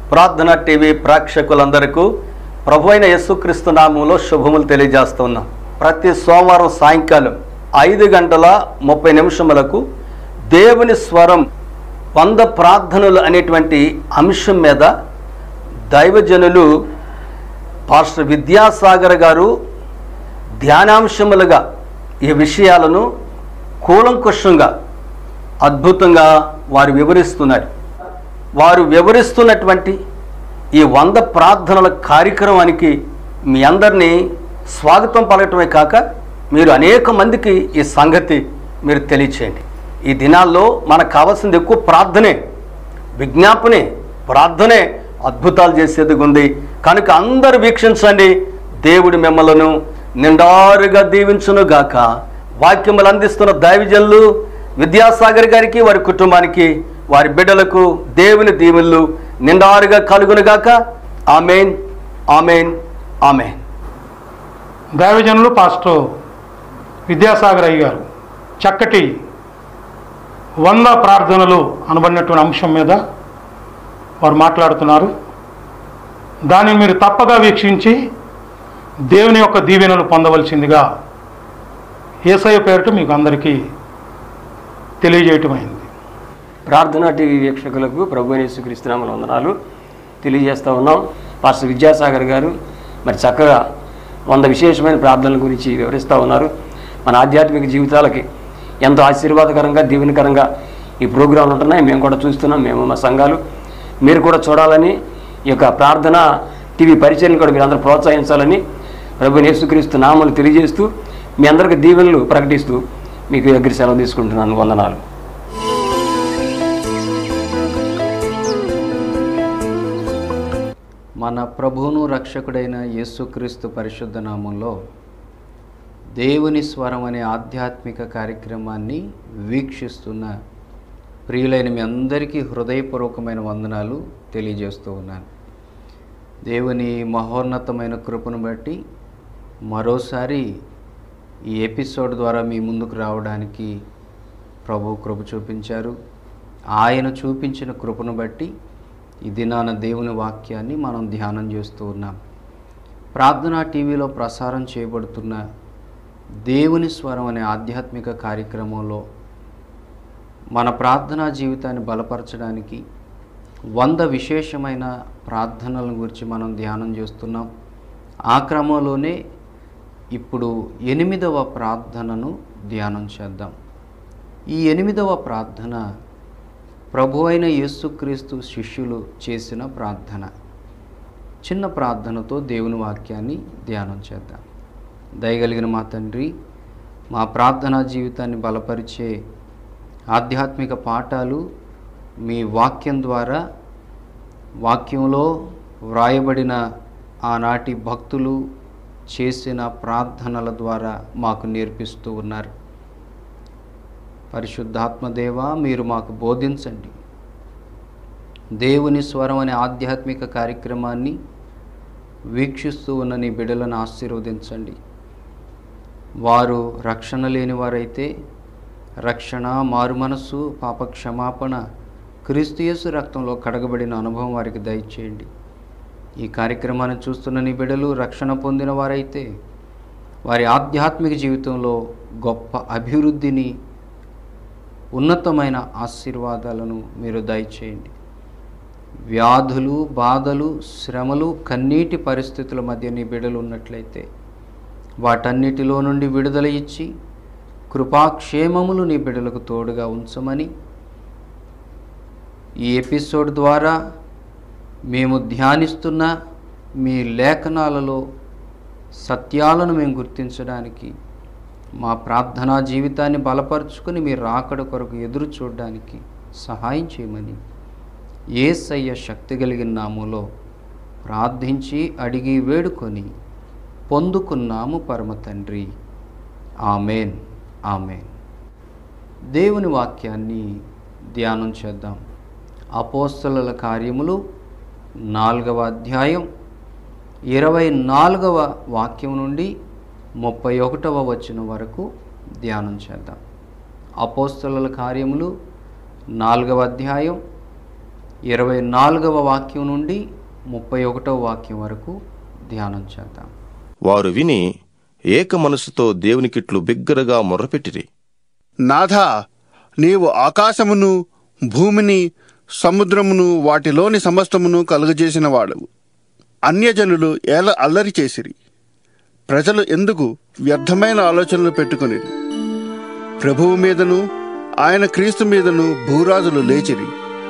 ప్రార్థన టీవీ ప్రేక్షకులందరికీ ప్రభు అయిన యేసుక్రీస్తు నామంలో శుభములు తెలియజేస్తున్నాం ప్రతి సోమవారం సాయంకాలం ఐదు గంటల ముప్పై నిమిషములకు దేవుని స్వరం వంద ప్రార్థనలు అనేటువంటి అంశం మీద దైవజనులు పాస్టర్ విద్యాసాగర్ గారు ధ్యానాంశములుగా ఈ విషయాలను కూలంకుషంగా అద్భుతంగా వారు వివరిస్తున్నారు వారు వివరిస్తున్నటువంటి ఈ వంద ప్రార్థనల కార్యక్రమానికి మీ అందరినీ స్వాగతం పలకటమే కాక మీరు అనేక మందికి ఈ సంగతి మీరు తెలియచేయండి ఈ దినాల్లో మనకు కావాల్సింది ఎక్కువ ప్రార్థనే విజ్ఞాపనే ప్రార్థనే అద్భుతాలు చేసేది ఉంది కనుక అందరూ వీక్షించండి దేవుడి మిమ్మలను నిండారుగా దీవించును గాక వాక్యములు అందిస్తున్న దైవజనులు విద్యాసాగర్ గారికి వారి కుటుంబానికి వారి బిడ్డలకు దేవుని దీవెనలు నిండారుగా కలుగునుగాక ఆమెన్ ఆమెన్ ఆమెన్ దైవజనులు పాస్టర్ విద్యాసాగర్ అయ్య గారు చక్కటి వంద ప్రార్థనలు అనబడినటువంటి అంశం మీద వారు మాట్లాడుతున్నారు దాన్ని మీరు తప్పగా వీక్షించి దేవుని యొక్క దీవెనలు పొందవలసిందిగా ఏసయ్య పేరిట మీకు అందరికీ తెలియజేయటమైంది ప్రార్థనా టీవీ వీక్షకులకు ప్రభు యేసుక్రీస్తునామల వందనాలు తెలియజేస్తూ ఉన్నాం పాస్టర్ విద్యాసాగర్ గారు మరి చక్కగా వంద విశేషమైన ప్రార్థనల గురించి వివరిస్తూ ఉన్నారు మన ఆధ్యాత్మిక జీవితాలకి ఎంతో ఆశీర్వాదకరంగా దీవెనకరంగా ఈ ప్రోగ్రాంలు ఉంటున్నాయి మేము కూడా చూస్తున్నాం మేము మా సంఘాలు మీరు కూడా చూడాలని ఈ యొక్క ప్రార్థన టీవీ పరిచయం కూడా మీరు అందరూ ప్రోత్సహించాలని ప్రభు యేసుక్రీస్తు నామలు తెలియజేస్తూ మీ అందరికి దీవెనలు ప్రకటిస్తూ మీకు దగ్గర సెలవు తీసుకుంటున్నాను వందనాలు మన ప్రభువును రక్షకుడైన యేసుక్రీస్తు పరిశుద్ధ నామంలో దేవుని స్వరం అనే ఆధ్యాత్మిక కార్యక్రమాన్ని వీక్షిస్తున్న ప్రియులైన మీ అందరికీ హృదయపూర్వకమైన వందనాలు తెలియజేస్తూ ఉన్నాను దేవుని మహోన్నతమైన కృపను బట్టి మరోసారి ఈ ఎపిసోడ్ ద్వారా మీ ముందుకు రావడానికి ప్రభు కృప చూపించారు ఆయన చూపించిన కృపను బట్టి ఈ దినాన దేవుని వాక్యాన్ని మనం ధ్యానం చేస్తూ ఉన్నాం ప్రార్థనా టీవీలో ప్రసారం చేయబడుతున్న దేవుని స్వరం అనే ఆధ్యాత్మిక కార్యక్రమంలో మన ప్రార్థనా జీవితాన్ని బలపరచడానికి వంద విశేషమైన ప్రార్థనల గురించి మనం ధ్యానం చేస్తున్నాం ఆ క్రమంలోనే ఇప్పుడు ఎనిమిదవ ప్రార్థనను ధ్యానం చేద్దాం ఈ ఎనిమిదవ ప్రార్థన ప్రభు అయిన యేసుక్రీస్తు శిష్యులు చేసిన ప్రార్థన చిన్న ప్రార్థనతో దేవుని వాక్యాన్ని ధ్యానం చేద్దాం దయగలిగిన మా తండ్రి మా ప్రార్థనా జీవితాన్ని బలపరిచే ఆధ్యాత్మిక పాఠాలు మీ వాక్యం ద్వారా వాక్యంలో వ్రాయబడిన ఆనాటి భక్తులు చేసిన ప్రార్థనల ద్వారా మాకు నేర్పిస్తూ ఉన్నారు పరిశుద్ధాత్మదేవ మీరు మాకు బోధించండి దేవుని స్వరం అనే ఆధ్యాత్మిక కార్యక్రమాన్ని వీక్షిస్తూ ఉన్న నీ బిడ్డలను ఆశీర్వదించండి వారు రక్షణ లేని వారైతే రక్షణ మారుమనస్సు పాప క్షమాపణ క్రీస్తుయేసు రక్తంలో కడగబడిన అనుభవం వారికి దయచేయండి ఈ కార్యక్రమాన్ని చూస్తున్న నీ బిడ్డలు రక్షణ పొందిన వారైతే వారి ఆధ్యాత్మిక జీవితంలో గొప్ప అభివృద్ధిని ఉన్నతమైన ఆశీర్వాదాలను మీరు దయచేయండి వ్యాధులు బాధలు శ్రమలు కన్నీటి పరిస్థితుల మధ్య నీ బిడలు ఉన్నట్లయితే వాటన్నిటిలో నుండి విడుదల ఇచ్చి కృపాక్షేమములు నీ బిడలకు తోడుగా ఉంచమని ఈ ఎపిసోడ్ ద్వారా మేము ధ్యానిస్తున్న మీ లేఖనాలలో సత్యాలను మేము గుర్తించడానికి మా ప్రార్థనా జీవితాన్ని బలపరుచుకుని మీ రాకడ కొరకు ఎదురు చూడడానికి సహాయం చేయమని ఏసయ్య శక్తి కలిగిన నాములో ప్రార్థించి అడిగి వేడుకొని పొందుకున్నాము పరమ తండ్రి ఆమెన్ ఆమెన్ దేవుని వాక్యాన్ని ధ్యానం చేద్దాం అపోస్తలుల కార్యములు నాలుగవ అధ్యాయం ఇరవై నాలుగవ వాక్యం నుండి ముప్పై ఒకటవ వచనం వరకు ధ్యానం చేద్దాం అపోస్తలుల కార్యములు నాలుగవ అధ్యాయం ఇరవై నాలుగవ వాక్యం నుండి ముప్పై ఒకటవ వాక్యం వరకు ధ్యానం చేద్దాం వారు విని ఏక మనసుతో దేవునికిట్లు బిగ్గరగా మొర్రపెట్టిరి నాథా నీవు ఆకాశమును భూమిని సముద్రమును వాటిలోని సమస్తమును కలుగజేసిన వాడవు అన్యజనులు ఏల అల్లరి చేసిరి ప్రజలు ఎందుకు వ్యర్థమైన ఆలోచనలు పెట్టుకుని ప్రభువు మీదను ఆయన క్రీస్తు మీదను భూరాజులు లేచిరి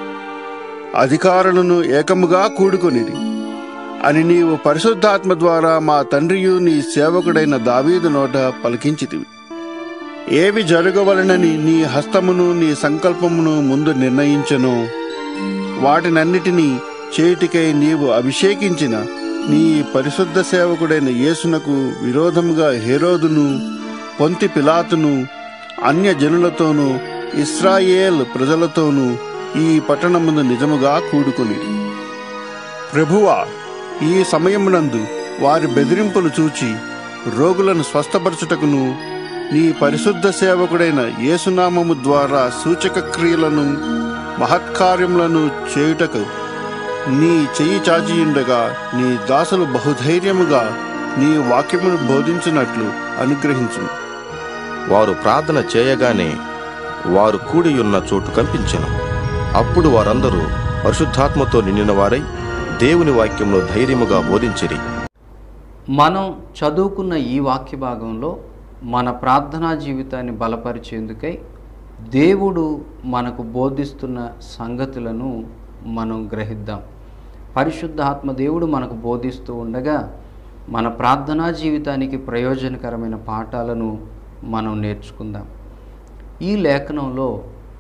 అధికారులను ఏకముగా కూడుకొనిరి అని నీవు పరిశుద్ధాత్మ ద్వారా మా తండ్రియు నీ సేవకుడైన దావీదు నోట పలికించితివి ఏవి జరగవలనని నీ హస్తమును నీ సంకల్పమును ముందు నిర్ణయించను వాటినన్నిటినీ చేయుటికై నీవు అభిషేకించిన నీ పరిశుద్ధ సేవకుడైన యేసునకు విరోధముగా హేరోదును పొంతి పిలాతును అన్య జనులతోనూ ఇస్రాయేల్ ప్రజలతోనూ ఈ పట్టణముందు నిజముగా కూడుకుని ప్రభువా ఈ సమయమునందు వారి బెదిరింపులు చూచి రోగులను స్వస్థపరచుటకును నీ పరిశుద్ధ సేవకుడైన యేసునామము ద్వారా సూచక క్రియలను మహత్కార్యములను చేయుటకు నీ చెయ్యి చాచియుండగా నీ దాసులు బహుధైర్యముగా నీ వాక్యమును బోధించినట్లు అనుగ్రహించు వారు ప్రార్థన చేయగానే వారు కూడియున్న చోటు కంపించెను అప్పుడు వారందరూ పరిశుద్ధాత్మతో నిండిన వారై దేవుని వాక్యంలో ధైర్యముగా బోధించిరి మనం చదువుకున్న ఈ వాక్య భాగంలో మన ప్రార్థనా జీవితాన్ని బలపరిచేందుకై దేవుడు మనకు బోధిస్తున్న సంగతులను మనం గ్రహిద్దాం పరిశుద్ధాత్మ దేవుడు మనకు బోధిస్తూ ఉండగా మన ప్రార్థనా జీవితానికి ప్రయోజనకరమైన పాఠాలను మనం నేర్చుకుందాం ఈ లేఖనంలో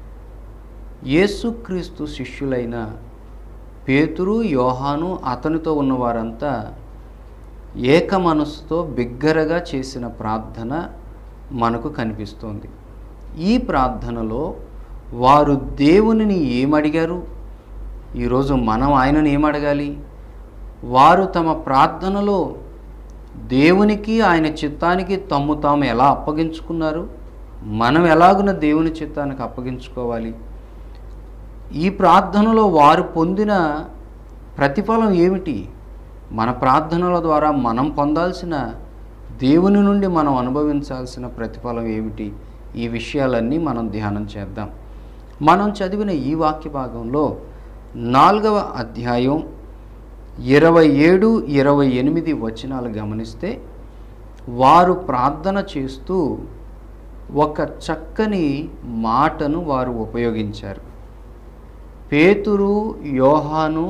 యేసుక్రీస్తు శిష్యులైన పేతురు యోహాను అతనితో ఉన్నవారంతా ఏక మనసుతో బిగ్గరగా చేసిన ప్రార్థన మనకు కనిపిస్తోంది ఈ ప్రార్థనలో వారు దేవునిని ఏమడిగారు ఈరోజు మనం ఆయనను ఏమడగాలి వారు తమ ప్రార్థనలో దేవునికి ఆయన చిత్తానికి తమ్ము తాము ఎలా అప్పగించుకున్నారు మనం ఎలాగున దేవుని చిత్తానికి అప్పగించుకోవాలి ఈ ప్రార్థనలో వారు పొందిన ప్రతిఫలం ఏమిటి మన ప్రార్థనల ద్వారా మనం పొందాల్సిన దేవుని నుండి మనం అనుభవించాల్సిన ప్రతిఫలం ఏమిటి ఈ విషయాలన్నీ మనం ధ్యానం చేద్దాం మనం చదివిన ఈ వాక్య భాగంలో నాలుగవ అధ్యాయం ఇరవై ఏడు ఇరవై ఎనిమిది వచనాలు గమనిస్తే వారు ప్రార్థన చేస్తూ ఒక చక్కని మాటను వారు ఉపయోగించారు పేతురు యోహాను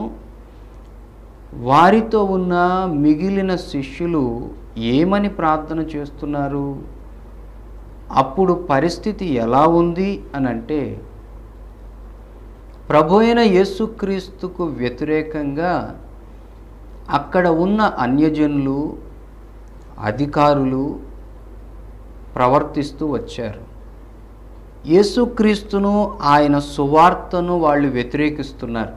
వారితో ఉన్న మిగిలిన శిష్యులు ఏమని ప్రార్థన చేస్తున్నారు అప్పుడు పరిస్థితి ఎలా ఉంది అని అంటే ప్రభు అయిన యేసుక్రీస్తుకు వ్యతిరేకంగా అక్కడ ఉన్న అన్యజనులు అధికారులు ప్రవర్తిస్తూ వచ్చారు యేసుక్రీస్తును ఆయన సువార్తను వాళ్ళు వ్యతిరేకిస్తున్నారు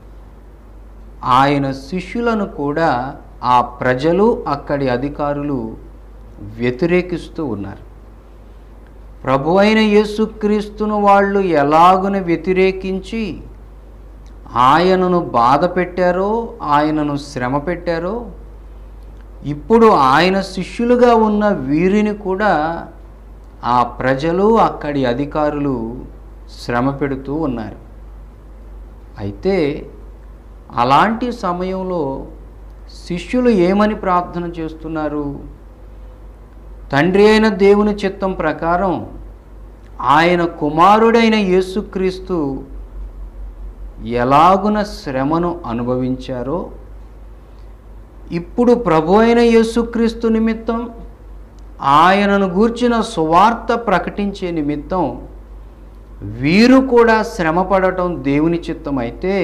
ఆయన శిష్యులను కూడా ఆ ప్రజలు అక్కడి అధికారులు వ్యతిరేకిస్తూ ఉన్నారు ప్రభు అయిన యేసుక్రీస్తును వాళ్ళు ఎలాగున వ్యతిరేకించి ఆయనను బాధ పెట్టారో ఆయనను శ్రమ పెట్టారో ఇప్పుడు ఆయన శిష్యులుగా ఉన్న వీరిని కూడా ఆ ప్రజలు అక్కడి అధికారులు శ్రమ పెడుతూ ఉన్నారు అయితే అలాంటి సమయంలో శిష్యులు ఏమని ప్రార్థన చేస్తున్నారు తండ్రి అయిన దేవుని చిత్తం ప్రకారం ఆయన కుమారుడైన యేసుక్రీస్తు ఎలాగున శ్రమను అనుభవించారో ఇప్పుడు ప్రభు అయిన యేసుక్రీస్తు నిమిత్తం ఆయనను గూర్చిన సువార్త ప్రకటించే నిమిత్తం వీరు కూడా శ్రమపడటం దేవుని చిత్తం అయితే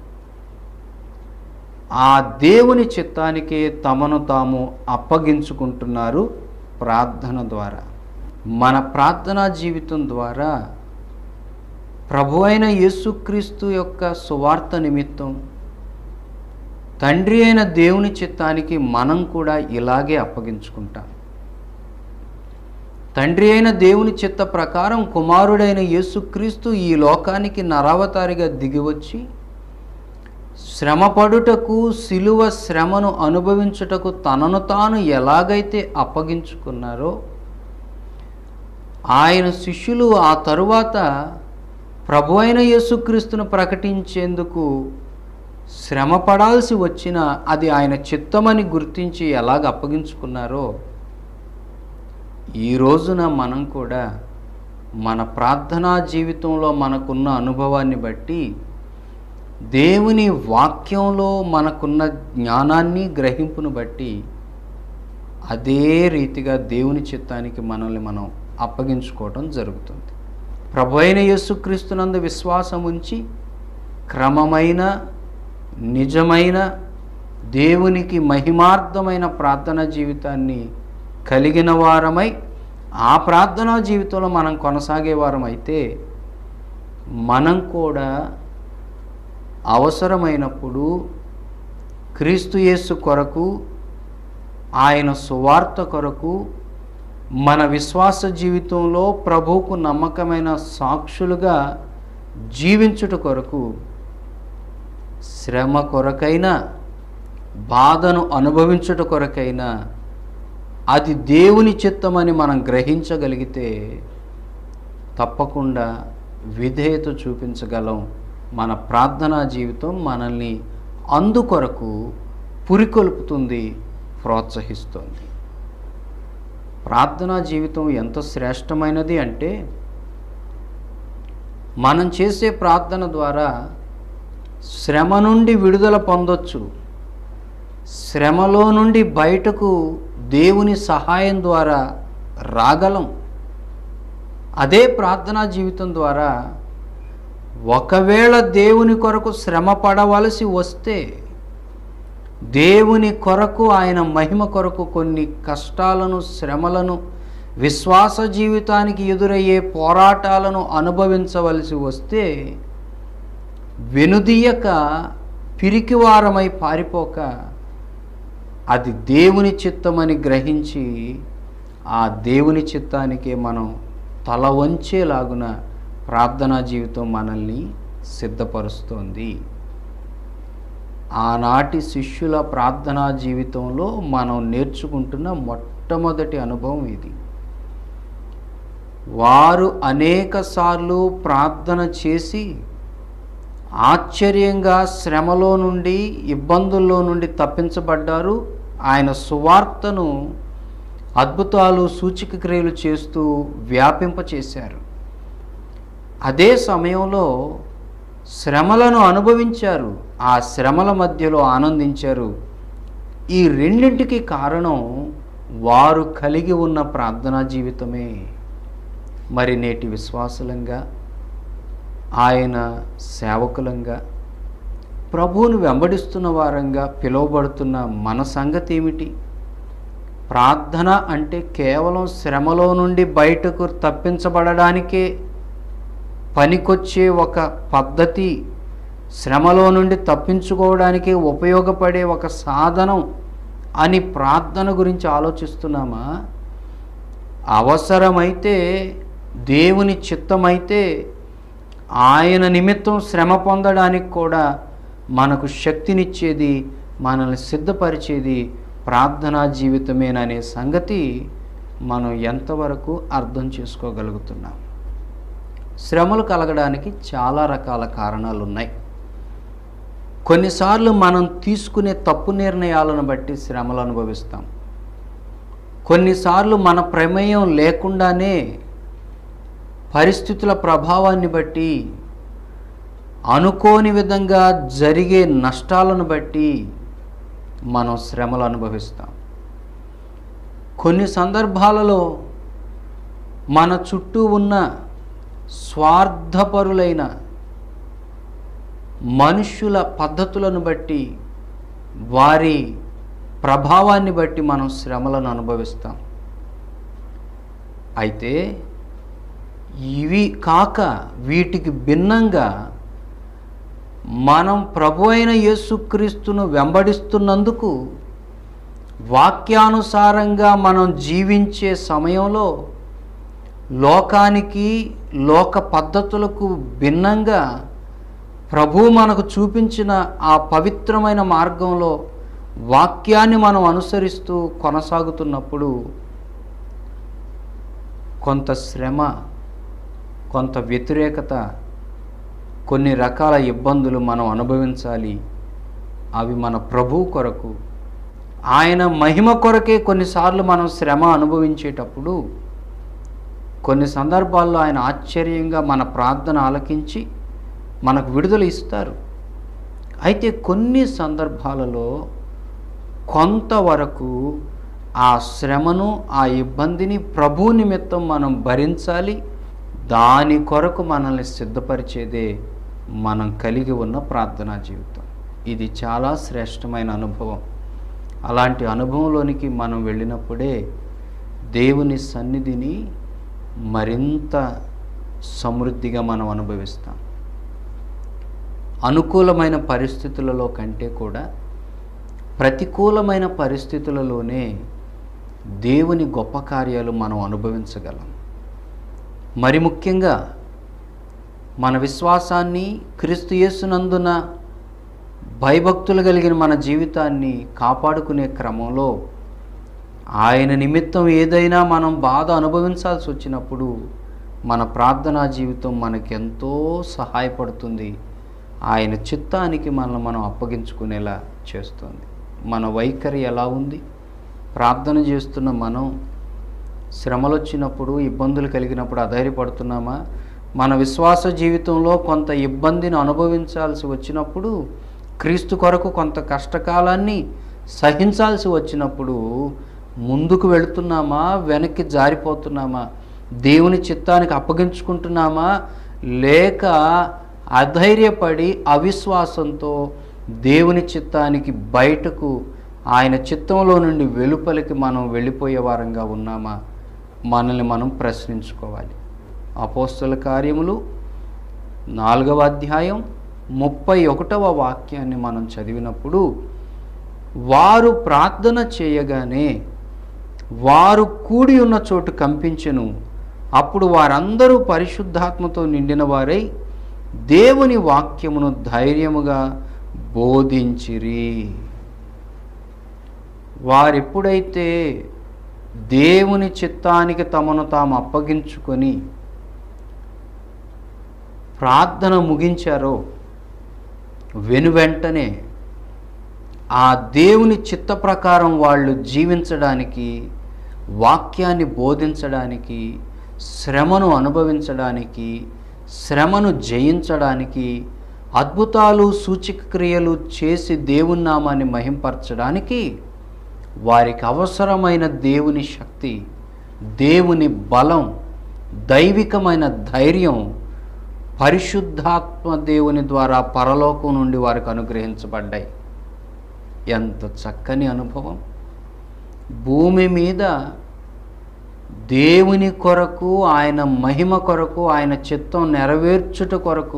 ఆ దేవుని చిత్తానికే తమను తాము అప్పగించుకుంటున్నారు ప్రార్థన ద్వారా మన ప్రార్థనా జీవితం ద్వారా ప్రభు అయిన యేసుక్రీస్తు యొక్క సువార్త నిమిత్తం తండ్రి అయిన దేవుని చిత్తానికి మనం కూడా ఇలాగే అప్పగించుకుంటాం తండ్రి అయిన దేవుని చిత్త ప్రకారం కుమారుడైన యేసుక్రీస్తు ఈ లోకానికి నరావతారిగా దిగివచ్చి శ్రమపడుటకు సిలువ శ్రమను అనుభవించుటకు తనను తాను ఎలాగైతే అప్పగించుకున్నారో ఆయన శిష్యులు ఆ తరువాత ప్రభు అయిన యేసుక్రీస్తును ప్రకటించేందుకు శ్రమ పడాల్సి వచ్చిన అది ఆయన చిత్తమని గుర్తించి ఎలాగ అప్పగించుకున్నారో ఈ రోజున మనం కూడా మన ప్రార్థనా జీవితంలో మనకున్న అనుభవాన్ని బట్టి దేవుని వాక్యంలో మనకున్న జ్ఞానాన్ని గ్రహింపును బట్టి అదే రీతిగా దేవుని చిత్తానికి మనల్ని మనం అప్పగించుకోవటం జరుగుతుంది ప్రభు అయిన యేసుక్రీస్తునందు విశ్వాసం ఉంచి క్రమమైన నిజమైన దేవునికి మహిమార్థమైన ప్రార్థనా జీవితాన్ని కలిగిన వారమై ఆ ప్రార్థనా జీవితంలో మనం కొనసాగే వారం అయితే మనం కూడా అవసరమైనప్పుడు క్రీస్తు యేసు కొరకు ఆయన సువార్త కొరకు మన విశ్వాస జీవితంలో ప్రభువుకు నమ్మకమైన సాక్షులుగా జీవించుట కొరకు శ్రమ కొరకైనా బాధను అనుభవించుట కొరకైనా అది దేవుని చిత్తమని మనం గ్రహించగలిగితే తప్పకుండా విధేయత చూపించగలం మన ప్రార్థనా జీవితం మనల్ని అందుకొరకు పురికొల్పుతుంది ప్రోత్సహిస్తుంది ప్రార్థనా జీవితం ఎంత శ్రేష్టమైనది అంటే మనం చేసే ప్రార్థన ద్వారా శ్రమ నుండి విడుదల పొందొచ్చు శ్రమలో నుండి బయటకు దేవుని సహాయం ద్వారా రాగలం అదే ప్రార్థనా జీవితం ద్వారా ఒకవేళ దేవుని కొరకు శ్రమ పడవలసి వస్తే దేవుని కొరకు ఆయన మహిమ కొరకు కొన్ని కష్టాలను శ్రమలను విశ్వాస జీవితానికి ఎదురయ్యే పోరాటాలను అనుభవించవలసి వస్తే వెనుదీయక పిరికివారమై పారిపోక అది దేవుని చిత్తమని గ్రహించి ఆ దేవుని చిత్తానికే మనం తల వంచేలాగున ప్రార్థనా జీవితం మనల్ని సిద్ధపరుస్తోంది ఆనాటి శిష్యుల ప్రార్థనా జీవితంలో మనం నేర్చుకుంటున్న మొట్టమొదటి అనుభవం ఇది వారు అనేక సార్లు ప్రార్థన చేసి ఆశ్చర్యంగా శ్రమలో నుండి ఇబ్బందుల్లో నుండి తప్పించబడ్డారు ఆయన సువార్తను అద్భుతాలు సూచిక క్రియలు చేస్తూ వ్యాపింపచేశారు అదే సమయంలో శ్రమలను అనుభవించారు ఆ శ్రమల మధ్యలో ఆనందించారు ఈ రెండింటికి కారణం వారు కలిగి ఉన్న ప్రార్థనా జీవితమే మరి నేటి విశ్వాసులంగా ఆయన సేవకులంగా ప్రభువును వెంబడిస్తున్న వారంగా పిలువబడుతున్న మన సంగతి ఏమిటి ప్రార్థన అంటే కేవలం శ్రమలో నుండి బయటకు తప్పించబడడానికే పనికొచ్చే ఒక పద్ధతి శ్రమలో నుండి తప్పించుకోవడానికి ఉపయోగపడే ఒక సాధనం అని ప్రార్థన గురించి ఆలోచిస్తున్నామా అవసరమైతే దేవుని చిత్తమైతే ఆయన నిమిత్తం శ్రమ పొందడానికి కూడా మనకు శక్తినిచ్చేది మనల్ని సిద్ధపరిచేది ప్రార్థనా జీవితమేననే సంగతి మనం ఎంతవరకు అర్థం చేసుకోగలుగుతున్నాం శ్రమలు కలగడానికి చాలా రకాల కారణాలు ఉన్నాయి కొన్నిసార్లు మనం తీసుకునే తప్పు నిర్ణయాలను బట్టి శ్రమలు అనుభవిస్తాం కొన్నిసార్లు మన ప్రమేయం లేకుండానే పరిస్థితుల ప్రభావాన్ని బట్టి అనుకోని విధంగా జరిగే నష్టాలను బట్టి మనం శ్రమలు అనుభవిస్తాం కొన్ని సందర్భాలలో మన చుట్టూ ఉన్న స్వార్థపరులైన మనుష్యుల పద్ధతులను బట్టి వారి ప్రభావాన్ని బట్టి మనం శ్రమలను అనుభవిస్తాం అయితే ఇవి కాక వీటికి భిన్నంగా మనం ప్రభు అయిన యేసుక్రీస్తును వెంబడిస్తున్నందుకు వాక్యానుసారంగా మనం జీవించే సమయంలో లోకానికి లోక పద్ధతులకు భిన్నంగా ప్రభు మనకు చూపించిన ఆ పవిత్రమైన మార్గంలో వాక్యాన్ని మనం అనుసరిస్తూ కొనసాగుతున్నప్పుడు కొంత శ్రమ కొంత వ్యతిరేకత కొన్ని రకాల ఇబ్బందులు మనం అనుభవించాలి అవి మన ప్రభు కొరకు ఆయన మహిమ కొరకే కొన్నిసార్లు మనం శ్రమ అనుభవించేటప్పుడు కొన్ని సందర్భాల్లో ఆయన ఆశ్చర్యంగా మన ప్రార్థన ఆలకించి మనకు విడుదల ఇస్తారు అయితే కొన్ని సందర్భాలలో కొంతవరకు ఆ శ్రమను ఆ ఇబ్బందిని ప్రభు నిమిత్తం మనం భరించాలి దాని కొరకు మనల్ని సిద్ధపరిచేదే మనం కలిగి ఉన్న ప్రార్థనా జీవితం ఇది చాలా శ్రేష్టమైన అనుభవం అలాంటి అనుభవంలోనికి మనం వెళ్ళినప్పుడే దేవుని సన్నిధిని మరింత సమృద్ధిగా మనం అనుభవిస్తాం అనుకూలమైన పరిస్థితులలో కంటే కూడా ప్రతికూలమైన పరిస్థితులలోనే దేవుని గొప్ప కార్యాలు మనం అనుభవించగలం మరి ముఖ్యంగా మన విశ్వాసాన్ని క్రీస్తు యేసునందున భయభక్తులు కలిగిన మన జీవితాన్ని కాపాడుకునే క్రమంలో ఆయన నిమిత్తం ఏదైనా మనం బాధ అనుభవించాల్సి వచ్చినప్పుడు మన ప్రార్థనా జీవితం మనకెంతో సహాయపడుతుంది ఆయన చిత్తానికి మనల్ని మనం అప్పగించుకునేలా చేస్తుంది మన వైఖరి ఎలా ఉంది ప్రార్థన చేస్తున్న మనం శ్రమలు వచ్చినప్పుడు ఇబ్బందులు కలిగినప్పుడు అధైర్యపడుతున్నామా మన విశ్వాస జీవితంలో కొంత ఇబ్బందిని అనుభవించాల్సి వచ్చినప్పుడు క్రీస్తు కొరకు కొంత కష్టకాలాన్ని సహించాల్సి వచ్చినప్పుడు ముందుకు వెళుతున్నామా వెనక్కి జారిపోతున్నామా దేవుని చిత్తానికి అప్పగించుకుంటున్నామా లేక అధైర్యపడి అవిశ్వాసంతో దేవుని చిత్తానికి బయటకు ఆయన చిత్తంలో నుండి వెలుపలికి మనం వెళ్ళిపోయే వారంగా ఉన్నామా మనల్ని మనం ప్రశ్నించుకోవాలి అపోస్తల కార్యములు నాలుగవ అధ్యాయం ముప్పై ఒకటవ వాక్యాన్ని మనం చదివినప్పుడు వారు ప్రార్థన చేయగానే వారు కూడి ఉన్న చోటు కంపించెను అప్పుడు వారందరూ పరిశుద్ధాత్మతో నిండిన వారై దేవుని వాక్యమును ధైర్యముగా బోధించిరి వారెప్పుడైతే దేవుని చిత్తానికి తమను తాము అప్పగించుకొని ప్రార్థన ముగించారో వెనువెంటనే ఆ దేవుని చిత్త ప్రకారం వాళ్ళు జీవించడానికి వాక్యాన్ని బోధించడానికి శ్రమను అనుభవించడానికి శ్రమను జయించడానికి అద్భుతాలు సూచిక క్రియలు చేసి దేవుని నామాన్ని మహింపరచడానికి వారికి అవసరమైన దేవుని శక్తి దేవుని బలం దైవికమైన ధైర్యం పరిశుద్ధాత్మ దేవుని ద్వారా పరలోకం నుండి వారికి అనుగ్రహించబడ్డాయి ఎంత చక్కని అనుభవం భూమి మీద దేవుని కొరకు ఆయన మహిమ కొరకు ఆయన చిత్తం నెరవేర్చుట కొరకు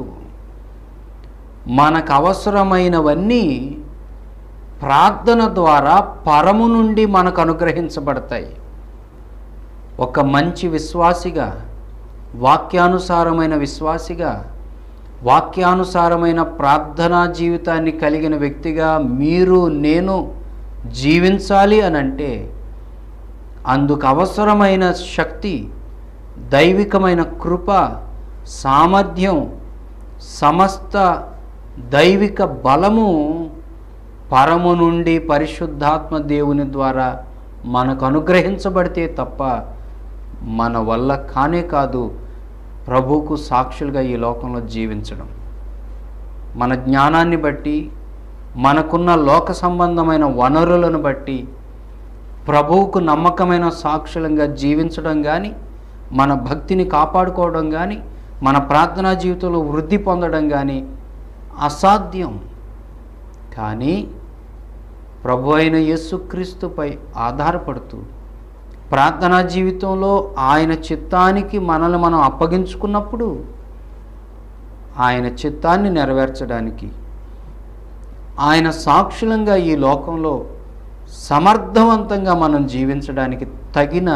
మనకు అవసరమైనవన్నీ ప్రార్థన ద్వారా పరము నుండి మనకు అనుగ్రహించబడతాయి ఒక మంచి విశ్వాసిగా వాక్యానుసారమైన విశ్వాసిగా వాక్యానుసారమైన ప్రార్థనా జీవితాన్ని కలిగిన వ్యక్తిగా మీరు నేను జీవించాలి అని అంటే అందుకు అవసరమైన శక్తి దైవికమైన కృప సామర్థ్యం సమస్త దైవిక బలము పరము నుండి పరిశుద్ధాత్మ దేవుని ద్వారా మనకు అనుగ్రహించబడితే తప్ప మన వల్ల కానే కాదు ప్రభువుకు సాక్షులుగా ఈ లోకంలో జీవించడం మన జ్ఞానాన్ని బట్టి మనకున్న లోక సంబంధమైన వనరులను బట్టి ప్రభువుకు నమ్మకమైన సాక్షులంగా జీవించడం కానీ మన భక్తిని కాపాడుకోవడం కానీ మన ప్రార్థనా జీవితంలో వృద్ధి పొందడం కానీ అసాధ్యం కానీ ప్రభు అయిన యేసుక్రీస్తుపై ఆధారపడుతూ ప్రార్థనా జీవితంలో ఆయన చిత్తానికి మనల్ని మనం అప్పగించుకున్నప్పుడు ఆయన చిత్తాన్ని నెరవేర్చడానికి ఆయన సాక్షులంగా ఈ లోకంలో సమర్థవంతంగా మనం జీవించడానికి తగిన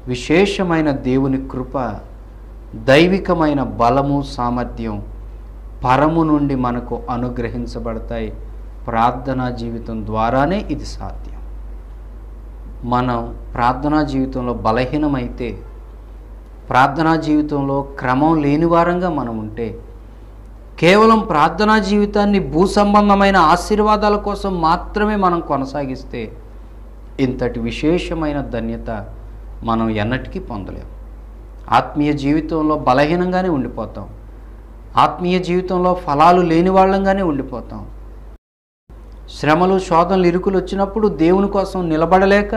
విశేషమైన దేవుని కృప దైవికమైన బలము సామర్థ్యం పరము నుండి మనకు అనుగ్రహించబడతాయి ప్రార్థనా జీవితం ద్వారానే ఇది సాధ్యం మనం ప్రార్థనా జీవితంలో బలహీనమైతే ప్రార్థనా జీవితంలో క్రమం లేని వారంగా మనం ఉంటే కేవలం ప్రార్థనా జీవితాన్ని భూ సంబంధమైన ఆశీర్వాదాల కోసం మాత్రమే మనం కొనసాగిస్తే ఇంతటి విశేషమైన ధన్యత మనం ఎన్నటికీ పొందలేం ఆత్మీయ జీవితంలో బలహీనంగానే ఉండిపోతాం ఆత్మీయ జీవితంలో ఫలాలు లేని వాళ్ళంగానే ఉండిపోతాం శ్రమలు శోధనలు ఇరుకులు వచ్చినప్పుడు దేవుని కోసం నిలబడలేక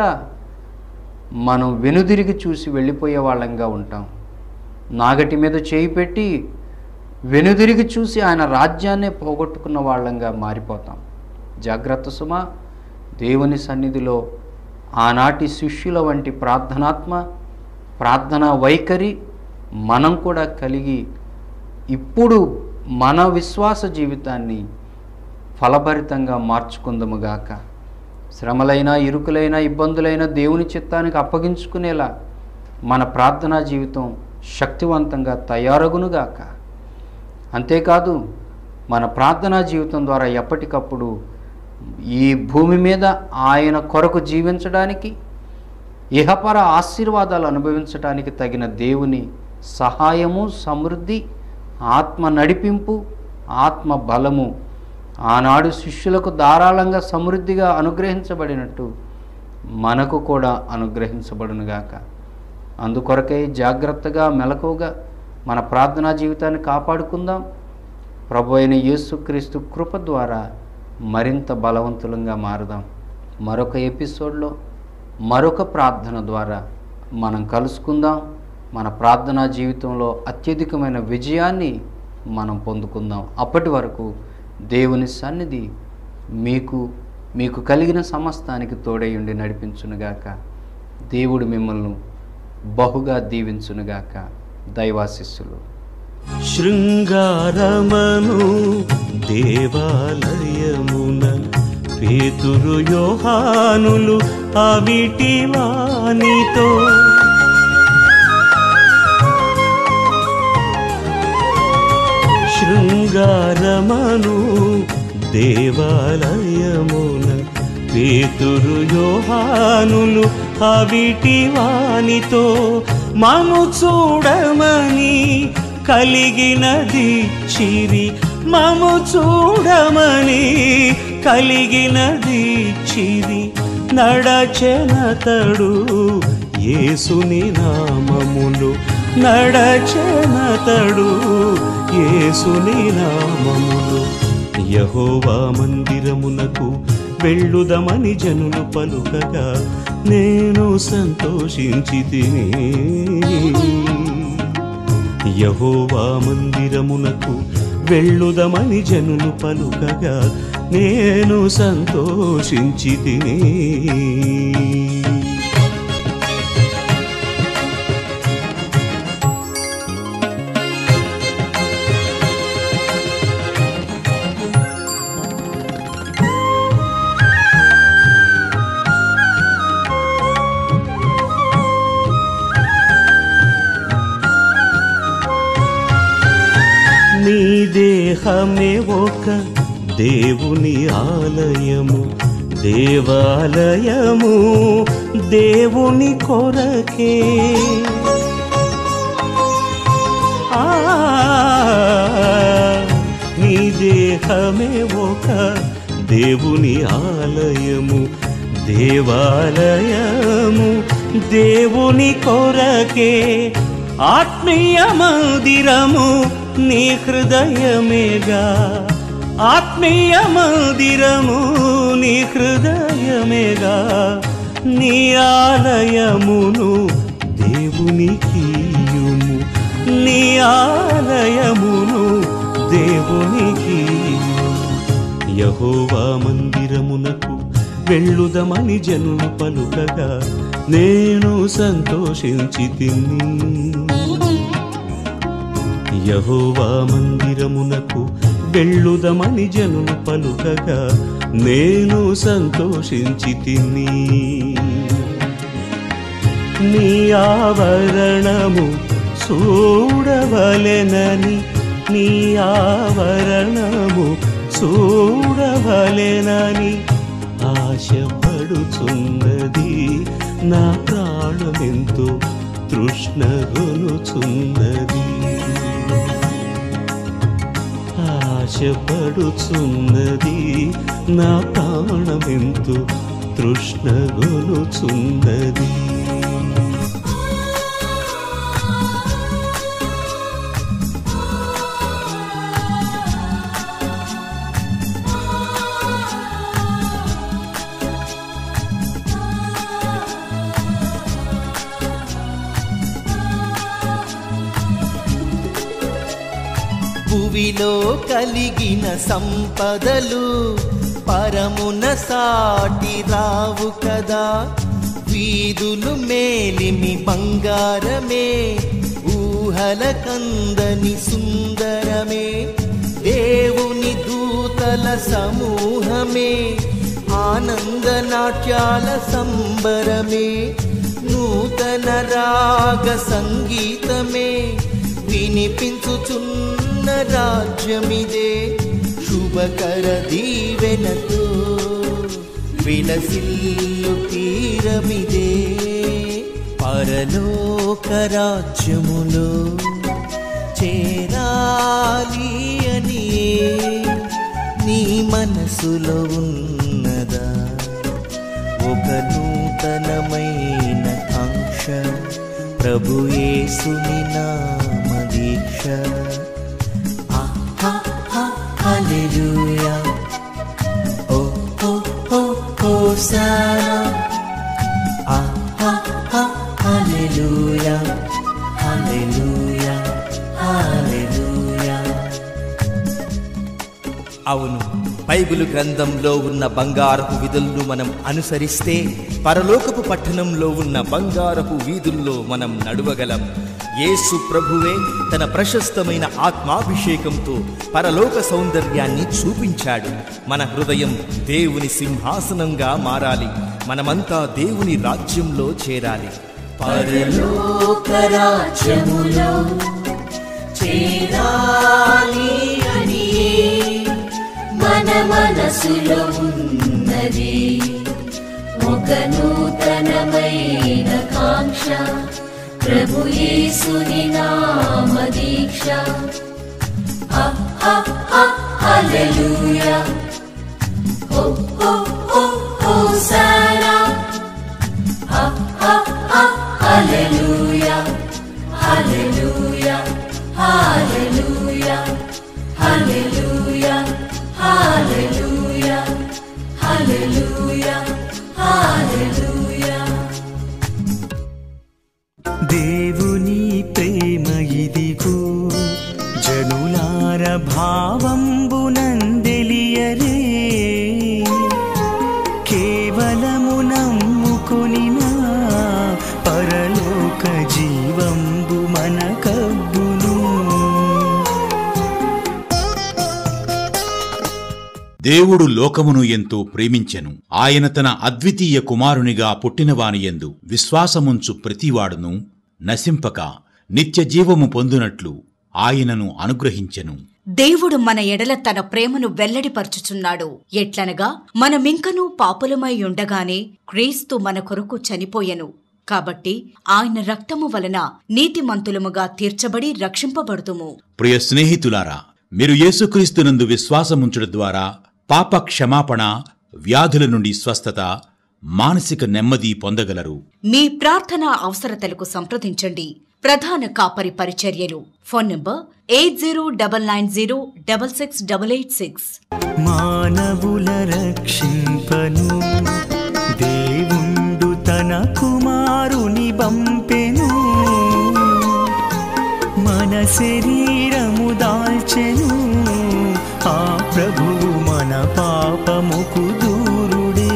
మనం వెనుదిరిగి చూసి వెళ్ళిపోయే వాళ్ళంగా ఉంటాం నాగటి మీద చేయి పెట్టి వెనుదిరిగి చూసి ఆయన రాజ్యాన్నే పోగొట్టుకున్న వాళ్ళంగా మారిపోతాం జాగ్రత్త సుమ దేవుని సన్నిధిలో ఆనాటి శిష్యుల వంటి ప్రార్థనాత్మ ప్రార్థనా వైఖరి మనం కూడా కలిగి ఇప్పుడు మన విశ్వాస జీవితాన్ని ఫలభరితంగా మార్చుకుందముగాక శ్రమలైన ఇరుకులైన ఇబ్బందులైన దేవుని చిత్తానికి అప్పగించుకునేలా మన ప్రార్థనా జీవితం శక్తివంతంగా తయారగునుగాక అంతేకాదు మన ప్రార్థనా జీవితం ద్వారా ఎప్పటికప్పుడు ఈ భూమి మీద ఆయన కొరకు జీవించడానికి ఇహపర ఆశీర్వాదాలు అనుభవించడానికి తగిన దేవుని సహాయము సమృద్ధి ఆత్మ నడిపింపు ఆత్మ బలము ఆనాడు శిష్యులకు ధారాళంగా సమృద్ధిగా అనుగ్రహించబడినట్టు మనకు కూడా అనుగ్రహించబడునుగాక అందుకొరకై జాగ్రత్తగా మెలకువగా మన ప్రార్థనా జీవితాన్ని కాపాడుకుందాం ప్రభు అయిన యేసుక్రీస్తు కృప ద్వారా మరింత బలవంతులంగా మారుదాం మరొక ఎపిసోడ్లో మరొక ప్రార్థన ద్వారా మనం కలుసుకుందాం మన ప్రార్థనా జీవితంలో అత్యధికమైన విజయాన్ని మనం పొందుకుందాం అప్పటి వరకు దేవుని సన్నిధి మీకు మీకు కలిగిన సమస్తానికి తోడయుండి నడిపించునుగాక దేవుడు మిమ్మల్ని బహుగా దీవించునుగాక దైవాశిస్సులు శృంగారమను దేవాలయమున పేతురు యోహానులు అవిటి వానితో శృంగారమను దేవాలయమున పేతురు యోహానులు అవిటి వానితో మము చూడమని కలిగినది చిరి మము చూడమని కలిగినది చిరి నడచెనతడు యేసుని నామములు నడచెనతడు యేసుని నామములు యహోవా మందిరమునకు వెళ్ళుదమని జనులు పలుకగా నేను సంతోషించి తిని యహోవా మందిరమునకు వెళ్ళుదమని జనులు పలుకగా నేను సంతోషించి తిని నీ దేహమే ఒక దేవుని ఆలయము దేవాలయము దేవుని కొరకే ఆ, నీ దేహమే ఒక దేవుని ఆలయము దేవాలయము దేవుని కొరకే ఆత్మీయ మందిరము నీ హృదయమేగా ఆత్మీయ మందిరము నీ హృదయమేగా నీ ఆలయమును దేవునికియుము నీ ఆలయమును దేవునికి యహోవా మందిరమునకు వెళ్ళుదమని జనులు పలుకగా నేను సంతోషించి తిని యహోవా మందిరమునకు వెళ్ళుదమని జనులు పలుకగా నేను సంతోషించి తిని నీ ఆవరణము చూడవలెనని నీ ఆవరణము చూడవలెనని ఆశపడుచున్నది నా ప్రాణమెంతో తృష్ణగొనుచున్నది ఆశపడుచున్నది నా ప్రాణమెంతో తృష్ణగొనుచున్నది భువిలో కలిగిన సంపదలు పరమున సాటి రావు కదా వీధులు మేలిమి బంగారమే ఊహల కందని సుందరమే దేవుని దూతల సమూహమే ఆనంద నాట్యాల సంబరమే నూతన రాగ సంగీతమే వినిపించుచున్న రాజ్యమిదే శుభకర దీవెనతో విలసిల్లు తీరమిదే పరలోక రాజ్యములో చేరాలి అని నీ మనసులో ఉన్నదా ఒక నూతనమైన కాంక్ష ప్రభు యేసుని నామ దీక్ష ఆహా, హా, హల్లెలూయా. ఓ ఓ ఓ హోసానా. ఆహా, హా, హల్లెలూయా. హల్లెలూయా. హల్లెలూయా. అవును బైబిల్ గ్రంథంలో ఉన్న బంగారపు విధులను మనం అనుసరిస్తే పరలోకపు పట్టణంలో ఉన్న బంగారపు వీధుల్లో మనం నడవగలం యేసు ప్రభువే తన ప్రశస్తమైన ఆత్మాభిషేకంతో పరలోక సౌందర్యాన్ని చూపించాడు మన హృదయం దేవుని సింహాసనంగా మారాలి మనమంతా దేవుని రాజ్యంలో చేరాలి పరలోక రాజ్యములో చేరాలి అని మన మనసులో ఉన్నది ఒక నూతనమైన కాంక్ష ప్రభు యేసుని నామ దీక్ష హల్లెలూయా ఓ ఓ ఓ హోసానా హల్లెలూయా హల్లెలూయా హల్లెలూయా హల్లెలూయా హల్లెలూయా హల్లెలూయా హల్లెలూయా దేవుని ప్రేమ ఇదిగో జనులార భావంబునందెలియరే కేవలము నమ్ముకొనినా పరలోక జీవంబు మన కబ్బును దేవుడు లోకమును ఎంతో ప్రేమించెను ఆయన తన అద్వితీయ కుమారునిగా పుట్టినవాని యందు విశ్వాసముంచు ప్రతివాడును నశింపక నిత్య జీవము పొందునట్లు ఆయనను అనుగ్రహించెను దేవుడు మన ఎడల తన ప్రేమను వెల్లడిపరచుచున్నాడు ఎట్లనగా మనమింకనూ పాపులమై ఉండగానే క్రీస్తు మన కొరకు చనిపోయెను కాబట్టి ఆయన రక్తము వలన నీతిమంతులముగా తీర్చబడి రక్షింపబడుతుము ప్రియ స్నేహితులారా మీరు యేసుక్రీస్తునందు విశ్వాసముంచడం ద్వారా పాప క్షమాపణ వ్యాధుల నుండి స్వస్థత మానసిక నెమ్మది పొందగలరు మీ ప్రార్థన అవసరతలకు సంప్రదించండి ప్రధాన కాపరి పరిచర్యలు phone number eight zero double nine zero double six double eight six మానవుల రక్షింపను దేవుండు తన కుమారుని బంపెను మన శరీరము దాల్చెను ఆ ప్రభువు మన పాపముకు దూరుడే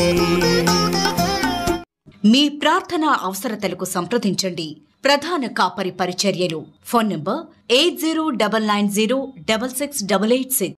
మీ ప్రార్థన అవసరతలకు సంప్రదించండి ప్రధాన కాపరి పరిచర్యలు phone number eight zero double nine zero double six double eight six